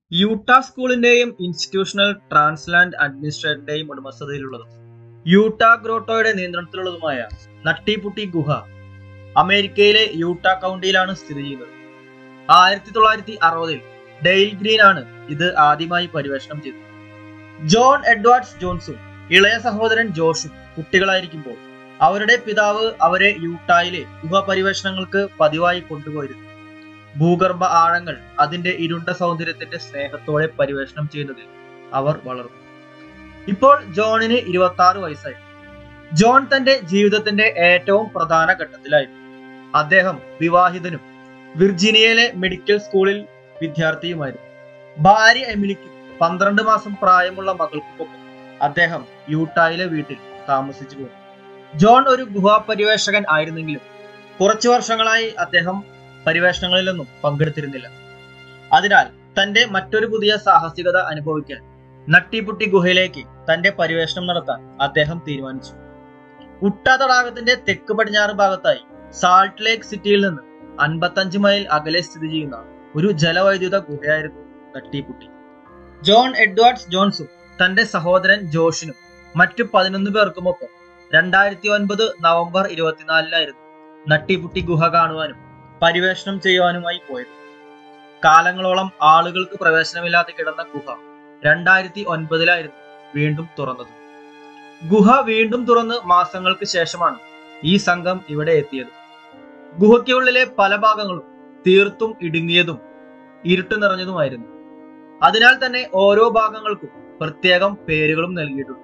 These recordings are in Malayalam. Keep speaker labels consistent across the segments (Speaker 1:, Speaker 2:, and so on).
Speaker 1: യൂട്ട സ്കൂളിന്റെയും ഇൻസ്റ്റിറ്റ്യൂഷണൽ ട്രാൻസ്ലാൻഡ് അഡ്മിനിസ്ട്രേറ്ററിന്റെയും ഉടമസ്ഥതയിലുള്ളതും യൂട്ട ഗ്രോട്ടോയുടെ നിയന്ത്രണത്തിലുള്ളതുമായ നട്ടിപുട്ടി ഗുഹ അമേരിക്കയിലെ യൂട്ട കൗണ്ടിയിലാണ് സ്ഥിതി ചെയ്യുന്നത് ആയിരത്തി തൊള്ളായിരത്തി അറുപതിൽ ഡെയിൽ ഗ്രീൻ ആണ് ഇത് ആദ്യമായി പര്യവേഷണം ചെയ്തത് ജോൺ എഡ്വാർഡ്സ് ജോൺസും ഇളയ സഹോദരൻ ജോഷും കുട്ടികളായിരിക്കുമ്പോൾ അവരുടെ പിതാവ് അവരെ യൂട്ടായിലെ ഗുഹ പരിവേഷണങ്ങൾക്ക് പതിവായി കൊണ്ടുപോയിരുന്നു ഭൂഗർഭ ആഴങ്ങൾ അതിന്റെ ഇരുണ്ട സൗന്ദര്യത്തിന്റെ സ്നേഹത്തോടെ പരിവേഷണം ചെയ്യുന്നതിൽ അവർ വളർന്നു ഇപ്പോൾ ജോണിന് ഇരുപത്തി ആറ് വയസ്സായി ജോൺ തന്റെ ജീവിതത്തിന്റെ ഏറ്റവും പ്രധാന ഘട്ടത്തിലായിരുന്നു അദ്ദേഹം വിവാഹിതനും വിർജീനിയയിലെ മെഡിക്കൽ സ്കൂളിൽ വിദ്യാർത്ഥിയുമായിരുന്നു ഭാര്യ എമിലിക്ക് പന്ത്രണ്ട് മാസം പ്രായമുള്ള മകൾക്കൊപ്പം അദ്ദേഹം യൂട്ടായിലെ വീട്ടിൽ താമസിച്ചു പോയി ജോൺ ഒരു ഗുഹാ പരിവേഷകൻ ആയിരുന്നെങ്കിലും കുറച്ചു വർഷങ്ങളായി അദ്ദേഹം പരിവേഷണങ്ങളിലൊന്നും പങ്കെടുത്തിരുന്നില്ല അതിനാൽ തന്റെ മറ്റൊരു പുതിയ സാഹസികത അനുഭവിക്കാൻ നട്ടിപുട്ടി ഗുഹയിലേക്ക് തന്റെ പരിവേഷണം നടത്താൻ അദ്ദേഹം തീരുമാനിച്ചു ഉട്ട തടാകത്തിന്റെ തെക്ക് പടിഞ്ഞാറ് ഭാഗത്തായി സാൾട്ട് ലേക്ക് സിറ്റിയിൽ നിന്ന് അൻപത്തഞ്ച് മൈൽ അകലെ സ്ഥിതി ചെയ്യുന്ന ഒരു ജലവൈദ്യുത ഗുഹയായിരുന്നു നട്ടിപുട്ടി ജോൺ എഡ്വാർഡ്സ് ജോൺസും തന്റെ സഹോദരൻ ജോഷിനും മറ്റു പതിനൊന്ന് പേർക്കുമൊപ്പം രണ്ടായിരത്തി ഒൻപത് നവംബർ ഇരുപത്തിനാലിനായിരുന്നു നട്ടിപുട്ടി ഗുഹ കാണുവാനും പരിവേഷണം ചെയ്യുവാനുമായി പോയത് കാലങ്ങളോളം ആളുകൾക്ക് പ്രവേശനമില്ലാതെ കിടന്ന ഗുഹ രണ്ടായിരത്തി ഒൻപതിലായിരുന്നു വീണ്ടും തുറന്നത് ഗുഹ വീണ്ടും തുറന്ന് മാസങ്ങൾക്ക് ശേഷമാണ് ഈ സംഘം ഇവിടെ എത്തിയത് ഗുഹയ്ക്കുള്ളിലെ പല ഭാഗങ്ങളും തീർത്തും ഇടുങ്ങിയതും ഇരുട്ട് നിറഞ്ഞതുമായിരുന്നു അതിനാൽ തന്നെ ഓരോ ഭാഗങ്ങൾക്കും പ്രത്യേകം പേരുകളും നൽകിയിട്ടുണ്ട്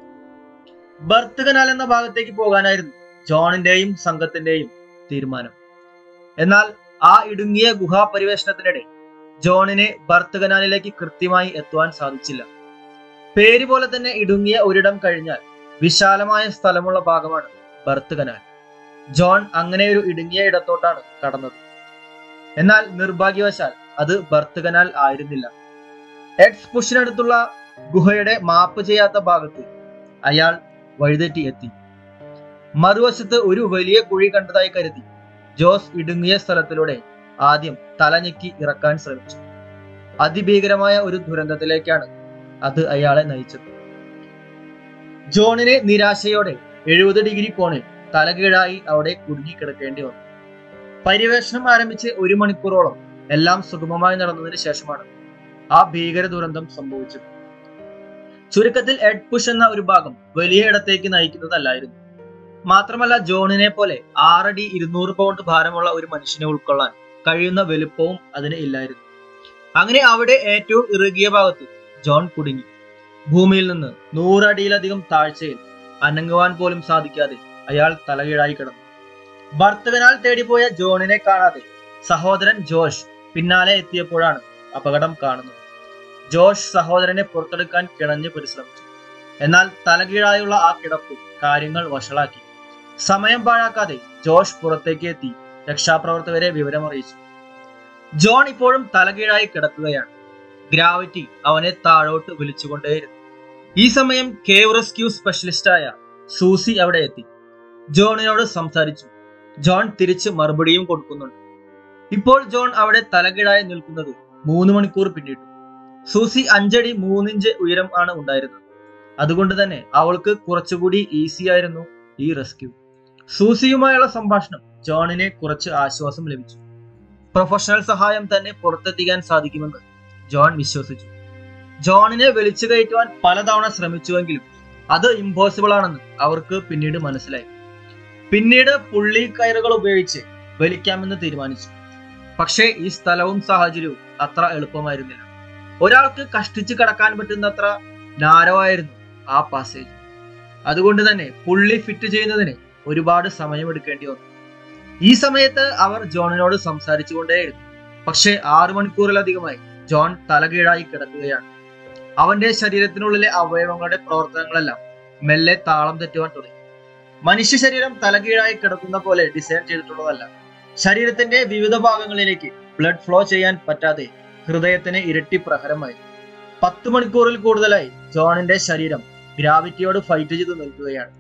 Speaker 1: ബർത്ത് കനാൽ എന്ന ഭാഗത്തേക്ക് പോകാനായിരുന്നു ജോണിന്റെയും സംഘത്തിന്റെയും തീരുമാനം എന്നാൽ ആ ഇടുങ്ങിയ ഗുഹാ പരിവേഷണത്തിനിടെ ജോണിന് ബർത്ത് കനാലിലേക്ക് കൃത്യമായി എത്തുവാൻ സാധിച്ചില്ല പേര് പോലെ തന്നെ ഇടുങ്ങിയ ഒരിടം കഴിഞ്ഞാൽ വിശാലമായ സ്ഥലമുള്ള ഭാഗമാണ് ബർത്ത് കനാൽ ജോൺ അങ്ങനെ ഒരു ഇടുങ്ങിയ ഇടത്തോട്ടാണ് കടന്നത് എന്നാൽ നിർഭാഗ്യവശാൽ അത് ബർത്ത് കനാൽ ആയിരുന്നില്ല എക്സ് പുഷിനടുത്തുള്ള ഗുഹയുടെ മാപ്പ് ചെയ്യാത്ത ഭാഗത്ത് അയാൾ വഴിതെറ്റി എത്തി മറുവശത്ത് ഒരു വലിയ കുഴി കണ്ടതായി കരുതി ജോസ് ഇടുങ്ങിയ സ്ഥലത്തിലൂടെ ആദ്യം തലഞ്ഞെക്കി ഇറക്കാൻ ശ്രമിച്ചു അതിഭീകരമായ ഒരു ദുരന്തത്തിലേക്കാണ് അത് അയാളെ നയിച്ചത് ജോണിന് നിരാശയോടെ എഴുപത് ഡിഗ്രി കോണിൽ തലകീഴായി അവിടെ കുടുങ്ങിക്കിടക്കേണ്ടി വന്നു പര്യവേഷണം ആരംഭിച്ച് ഒരു മണിക്കൂറോളം എല്ലാം സുഗമമായി നടന്നതിന് ശേഷമാണ് ആ ഭീകര ദുരന്തം സംഭവിച്ചത് ചുരുക്കത്തിൽ എഡ് പുഷ് എന്ന ഒരു ഭാഗം വലിയ ഇടത്തേക്ക് നയിക്കുന്നതല്ലായിരുന്നു മാത്രമല്ല ജോണിനെ പോലെ ആറടി ഇരുന്നൂറ് പൗണ്ട് ഭാരമുള്ള ഒരു മനുഷ്യനെ ഉൾക്കൊള്ളാൻ കഴിയുന്ന വലുപ്പവും അതിന് ഇല്ലായിരുന്നു അങ്ങനെ അവിടെ ഏറ്റവും ഇറുകിയ ഭാഗത്ത് ജോൺ കുടുങ്ങി ഭൂമിയിൽ നിന്ന് നൂറടിയിലധികം താഴ്ചയിൽ അനങ്ങുവാൻ പോലും സാധിക്കാതെ അയാൾ തലകീഴായി കിടന്നു ഭർത്തകനാൽ തേടിപ്പോയ ജോണിനെ കാണാതെ സഹോദരൻ ജോഷ് പിന്നാലെ എത്തിയപ്പോഴാണ് അപകടം കാണുന്നത് ജോഷ് സഹോദരനെ പുറത്തെടുക്കാൻ കിണഞ്ഞ് പരിശ്രമിച്ചു എന്നാൽ തലകീഴായുള്ള ആ കിടപ്പ് കാര്യങ്ങൾ വഷളാക്കി സമയം പാഴാക്കാതെ ജോഷ് പുറത്തേക്ക് എത്തി രക്ഷാപ്രവർത്തകരെ വിവരമറിയിച്ചു ജോൺ ഇപ്പോഴും തലകീഴായി കിടക്കുകയാണ് ഗ്രാവിറ്റി അവനെ താഴോട്ട് വിളിച്ചുകൊണ്ടേയിരുന്നു ഈ സമയം കേവ് റെസ്ക്യൂ സ്പെഷ്യലിസ്റ്റായ സൂസി അവിടെ എത്തി ജോണിനോട് സംസാരിച്ചു ജോൺ തിരിച്ച് മറുപടിയും കൊടുക്കുന്നുണ്ട് ഇപ്പോൾ ജോൺ അവിടെ തലകീഴായി നിൽക്കുന്നത് മൂന്ന് മണിക്കൂർ പിന്നിട്ടു സൂസി അഞ്ചടി മൂന്നിഞ്ച് ഉയരം ആണ് ഉണ്ടായിരുന്നത് അതുകൊണ്ട് തന്നെ അവൾക്ക് കുറച്ചുകൂടി ഈസി ആയിരുന്നു ഈ റെസ്ക്യൂ സൂസിയുമായുള്ള സംഭാഷണം ജോണിനെ കുറച്ച് ആശ്വാസം ലഭിച്ചു പ്രൊഫഷണൽ സഹായം തന്നെ പുറത്തെത്തിക്കാൻ സാധിക്കുമെന്ന് ജോൺ വിശ്വസിച്ചു ജോണിനെ വലിച്ചു കയറ്റുവാൻ പലതവണ ശ്രമിച്ചുവെങ്കിലും അത് ഇമ്പോസിബിൾ ആണെന്ന് അവർക്ക് പിന്നീട് മനസ്സിലായി പിന്നീട് പുള്ളി കയറുകൾ ഉപയോഗിച്ച് വലിക്കാമെന്ന് തീരുമാനിച്ചു പക്ഷേ ഈ സ്ഥലവും സാഹചര്യവും അത്ര എളുപ്പമായിരുന്നില്ല ഒരാൾക്ക് കഷ്ടിച്ച് കടക്കാൻ പറ്റുന്നത്ര നാരമായിരുന്നു ആ പാസേജ് അതുകൊണ്ട് തന്നെ പുള്ളി ഫിറ്റ് ചെയ്യുന്നതിന് ഒരുപാട് സമയമെടുക്കേണ്ടി വന്നു ഈ സമയത്ത് അവർ ജോണിനോട് സംസാരിച്ചു കൊണ്ടേയിരുന്നു പക്ഷേ ആറു മണിക്കൂറിലധികമായി ജോൺ തലകീഴായി കിടക്കുകയാണ് അവന്റെ ശരീരത്തിനുള്ളിലെ അവയവങ്ങളുടെ പ്രവർത്തനങ്ങളെല്ലാം മെല്ലെ താളം തെറ്റുവാൻ തുടങ്ങി മനുഷ്യ ശരീരം തലകീഴായി കിടക്കുന്ന പോലെ ഡിസൈൻ ചെയ്തിട്ടുള്ളതല്ല ശരീരത്തിന്റെ വിവിധ ഭാഗങ്ങളിലേക്ക് ബ്ലഡ് ഫ്ലോ ചെയ്യാൻ പറ്റാതെ ഹൃദയത്തിന് ഇരട്ടി പ്രഹരമായി പത്ത് മണിക്കൂറിൽ കൂടുതലായി ജോണിന്റെ ശരീരം ഗ്രാവിറ്റിയോട് ഫൈറ്റ് ചെയ്ത് നിൽക്കുകയാണ്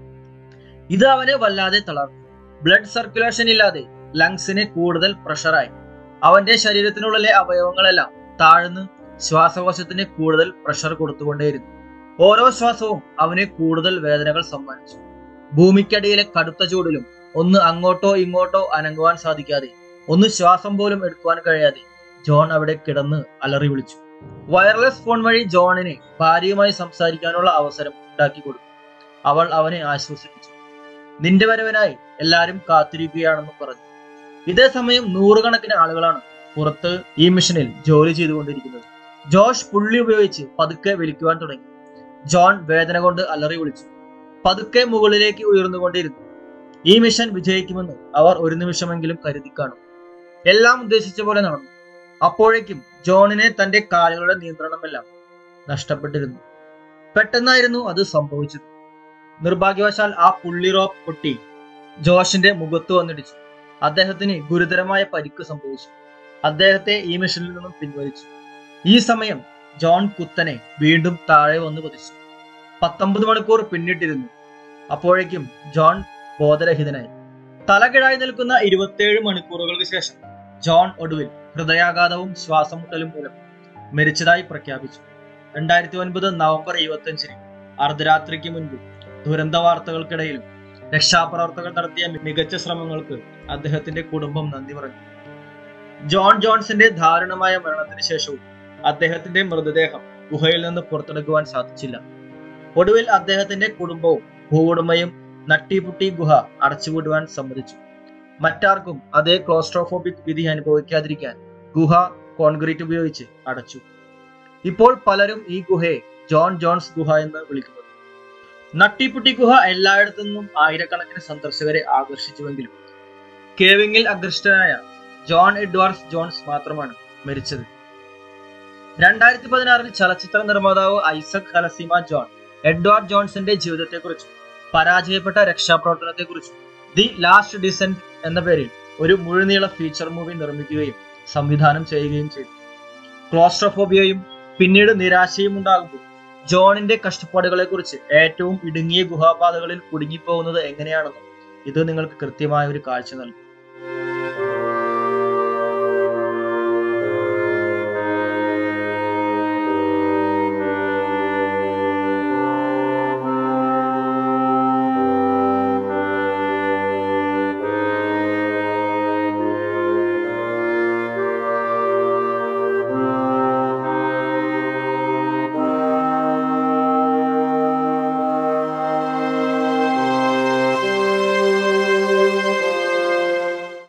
Speaker 1: ഇത് അവനെ വല്ലാതെ തളർന്നു ബ്ലഡ് സർക്കുലേഷൻ ഇല്ലാതെ ലങ്സിന് കൂടുതൽ പ്രഷറായി അവന്റെ ശരീരത്തിനുള്ളിലെ അവയവങ്ങളെല്ലാം താഴ്ന്ന് ശ്വാസകോശത്തിന് കൂടുതൽ പ്രഷർ കൊടുത്തുകൊണ്ടേയിരുന്നു ഓരോ ശ്വാസവും അവന് കൂടുതൽ വേദനകൾ സമ്മാനിച്ചു ഭൂമിക്കടിയിലെ കടുത്ത ചൂടിലും ഒന്ന് അങ്ങോട്ടോ ഇങ്ങോട്ടോ അനങ്ങുവാൻ സാധിക്കാതെ ഒന്ന് ശ്വാസം പോലും എടുക്കുവാൻ കഴിയാതെ ജോൺ അവിടെ കിടന്ന് അലറി വിളിച്ചു വയർലെസ് ഫോൺ വഴി ജോണിന് ഭാര്യയുമായി സംസാരിക്കാനുള്ള അവസരം ഉണ്ടാക്കി കൊടുത്തു അവൾ അവനെ ആശ്വസിപ്പിച്ചു നിന്റെ വരവനായി എല്ലാരും കാത്തിരിക്കുകയാണെന്ന് പറഞ്ഞു ഇതേ സമയം നൂറുകണക്കിന് ആളുകളാണ് പുറത്ത് ഈ മിഷനിൽ ജോലി ചെയ്തുകൊണ്ടിരിക്കുന്നത് ജോഷ് പുള്ളി ഉപയോഗിച്ച് പതുക്കെ വിളിക്കുവാൻ തുടങ്ങി ജോൺ വേദന കൊണ്ട് അലറി വിളിച്ചു പതുക്കെ മുകളിലേക്ക് ഉയർന്നുകൊണ്ടിരുന്നു ഈ മിഷൻ വിജയിക്കുമെന്ന് അവർ ഒരു നിമിഷമെങ്കിലും കരുതി കാണും എല്ലാം ഉദ്ദേശിച്ച പോലെ നടന്നു അപ്പോഴേക്കും ജോണിനെ തന്റെ കാലുകളുടെ നിയന്ത്രണമെല്ലാം നഷ്ടപ്പെട്ടിരുന്നു പെട്ടെന്നായിരുന്നു അത് സംഭവിച്ചത് നിർഭാഗ്യവശാൽ ആ പുള്ളി റോപ്പ് പൊട്ടി ജോഷിന്റെ മുഖത്ത് വന്നിടിച്ചു അദ്ദേഹത്തിന് ഗുരുതരമായ പരിക്ക് സംഭവിച്ചു അദ്ദേഹത്തെ ഈ മിഷനിൽ നിന്നും പിൻവലിച്ചു ഈ സമയം ജോൺ കുത്തനെ വീണ്ടും താഴെ വന്ന് പതിച്ചു പത്തൊമ്പത് മണിക്കൂർ പിന്നിട്ടിരുന്നു അപ്പോഴേക്കും ജോൺ ബോധരഹിതനായി തലകിഴായി നിൽക്കുന്ന ഇരുപത്തിയേഴ് മണിക്കൂറുകൾക്ക് ശേഷം ജോൺ ഒടുവിൽ ഹൃദയാഘാതവും ശ്വാസമുട്ടലും മൂലം മരിച്ചതായി പ്രഖ്യാപിച്ചു രണ്ടായിരത്തി ഒൻപത് നവംബർ ഇരുപത്തിയഞ്ചിന് അർദ്ധരാത്രിക്ക് മുൻപ് ദുരന്ത വാർത്തകൾക്കിടയിലും രക്ഷാപ്രവർത്തകർ നടത്തിയ മികച്ച ശ്രമങ്ങൾക്ക് അദ്ദേഹത്തിന്റെ കുടുംബം നന്ദി പറഞ്ഞു ജോൺ ജോൺസന്റെ ദാരുണമായ മരണത്തിന് ശേഷവും അദ്ദേഹത്തിന്റെ മൃതദേഹം ഗുഹയിൽ നിന്ന് പുറത്തെടുക്കുവാൻ സാധിച്ചില്ല ഒടുവിൽ അദ്ദേഹത്തിന്റെ കുടുംബവും ഭൂവുടമയും നട്ടിപുട്ടി ഗുഹ അടച്ചുപൂട്ടുവാൻ സമ്മതിച്ചു മറ്റാർക്കും അതേ ക്ലോസ്ട്രോഫോബിക് വിധി അനുഭവിക്കാതിരിക്കാൻ ഗുഹ കോൺക്രീറ്റ് ഉപയോഗിച്ച് അടച്ചു ഇപ്പോൾ പലരും ഈ ഗുഹയെ ജോൺ ജോൺസ് ഗുഹ എന്ന് വിളിക്കുന്നത് നട്ടിപ്പുട്ടി ഗുഹ എല്ലായിടത്തു നിന്നും ആയിരക്കണക്കിന് സന്ദർശകരെ ആകർഷിച്ചുവെങ്കിലും കേവിങ്ങിൽ അഗ്രഷ്ടനായ ജോൺ എഡ്വാർഡ്സ് ജോൺസ് മാത്രമാണ് മരിച്ചത് രണ്ടായിരത്തി പതിനാറിൽ ചലച്ചിത്ര നിർമ്മാതാവ് ഐസക് ഹലസിമ ജോൺ എഡ്വാർഡ് ജോൺസിന്റെ ജീവിതത്തെക്കുറിച്ചും പരാജയപ്പെട്ട രക്ഷാപ്രവർത്തനത്തെക്കുറിച്ചും ദി ലാസ്റ്റ് ഡിസെന്റ് എന്ന പേരിൽ ഒരു മുഴുനീള ഫീച്ചർ മൂവി നിർമ്മിക്കുകയും സംവിധാനം ചെയ്യുകയും ചെയ്തു ക്ലോസ്ട്രോഫോബിയയും പിന്നീട് നിരാശയും ഉണ്ടാകുമ്പോൾ ജോണിന്റെ കഷ്ടപ്പാടുകളെ കുറിച്ച് ഏറ്റവും ഇടുങ്ങിയ ഗുഹാപാതകളിൽ കുടുങ്ങിപ്പോകുന്നത് എങ്ങനെയാണെന്നും ഇത് നിങ്ങൾക്ക് കൃത്യമായ ഒരു കാഴ്ച നൽകും